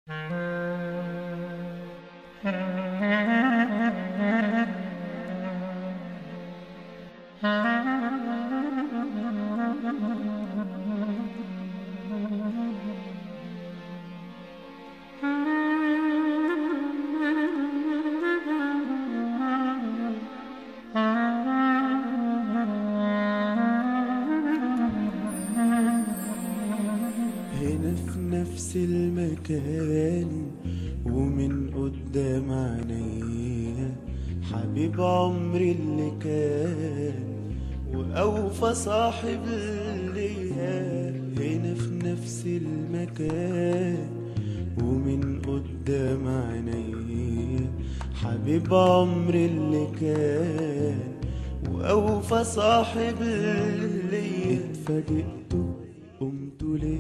هنا في نفس المكان ومن قدام عينيا حبيب عمري اللي كان وأوفى صاحب ليا هنا في نفس المكان ومن قدام عينيا حبيب عمري اللي كان وأوفى صاحب ليا اتفاجئت قمت ليه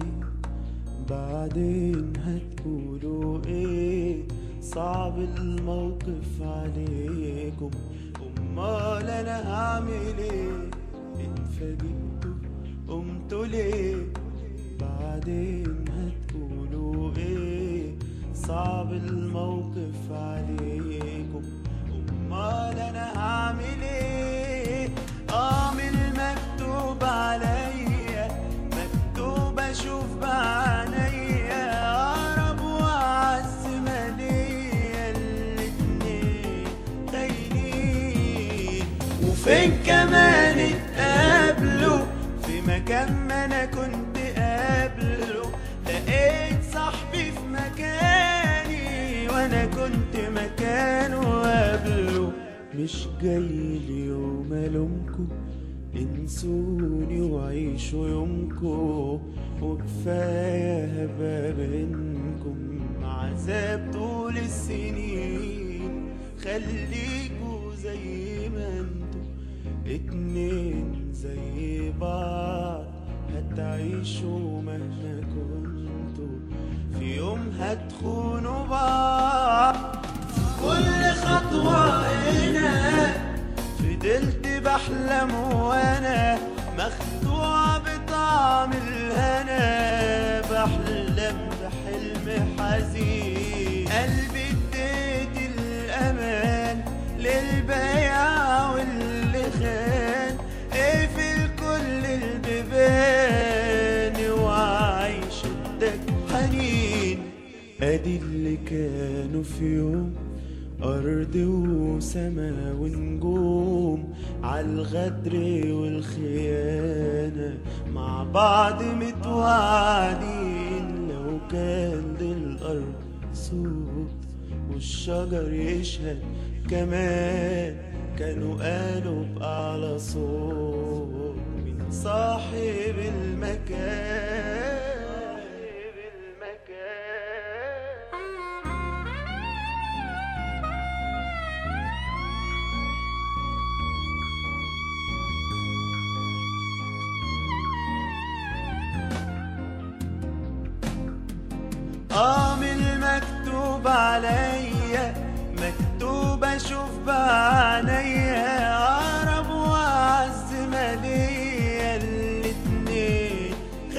بعدين هتقولوا ايه صعب الموقف عليكم امال انا هعمل ايه اتفاجئت قمت ليه بعدين هتقولوا ايه صعب الموقف عليكم امال انا هعمل ايه اه من المكتوب عليا مكتوب اشوف بعينيا اقرب واعز ما ليا الاتنين خاينين وفين كمان اتقابلوا في مكان ما انا كنت قابله لقيت صاحبي في مكاني وانا كنت مكانه قبله مش جاي اليوم الومكم انسوني وعيشوا يومكم وكفايه هبقى بينكم عذاب طول السنين خليكوا زي ما انتوا اتنين زي بعض هتعيشوا مهما كنتوا في يوم هتخونوا بعض كل خطوة هنا فضلت بحلم وانا مخدوع بطعم الهنا بحلم بحلم حزين قلبي اديت الامان للبيع واللي خان اقفل كل البيبان وعايش الدك حنين ادي اللي كانوا في يوم أرض وسما ونجوم عالغدر والخيانة مع بعض متوعدين لو كان للأرض صوت والشجر يشهد كمان كانوا قالوا بأعلى صوت من صاحب المكان صاحب المكان اه من المكتوب عليا مكتوب اشوف بعينيا اقرب واعز ما ليا الاتنين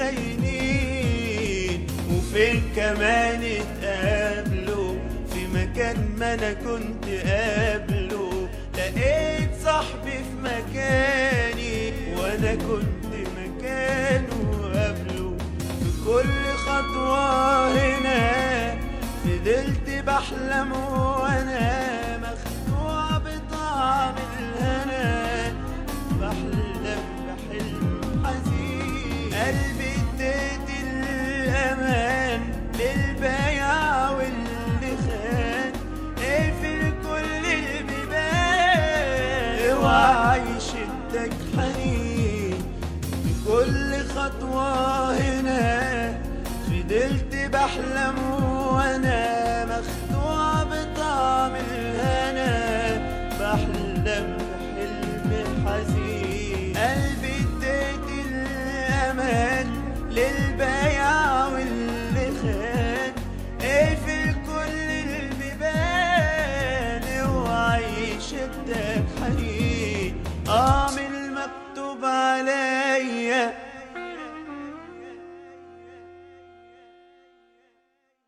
خاينين وفين كمان اتقابلوا في مكان ما انا كنت قابله لقيت صاحبي في مكاني وانا كنت مكانه قبله في كل خطوة هنا فضلت بحلم وانا مخدوع بطعم الهنا بحلم بحلم حزين قلبي اديت الامان للبيع واللي خان اقفل كل البيبان اوعى يشدك حنين بكل خطوة هنا فضلت بحلم وانا مخدوع بطعم الهنا بحلم بحلم حزين قلبي اديت الامان للبيع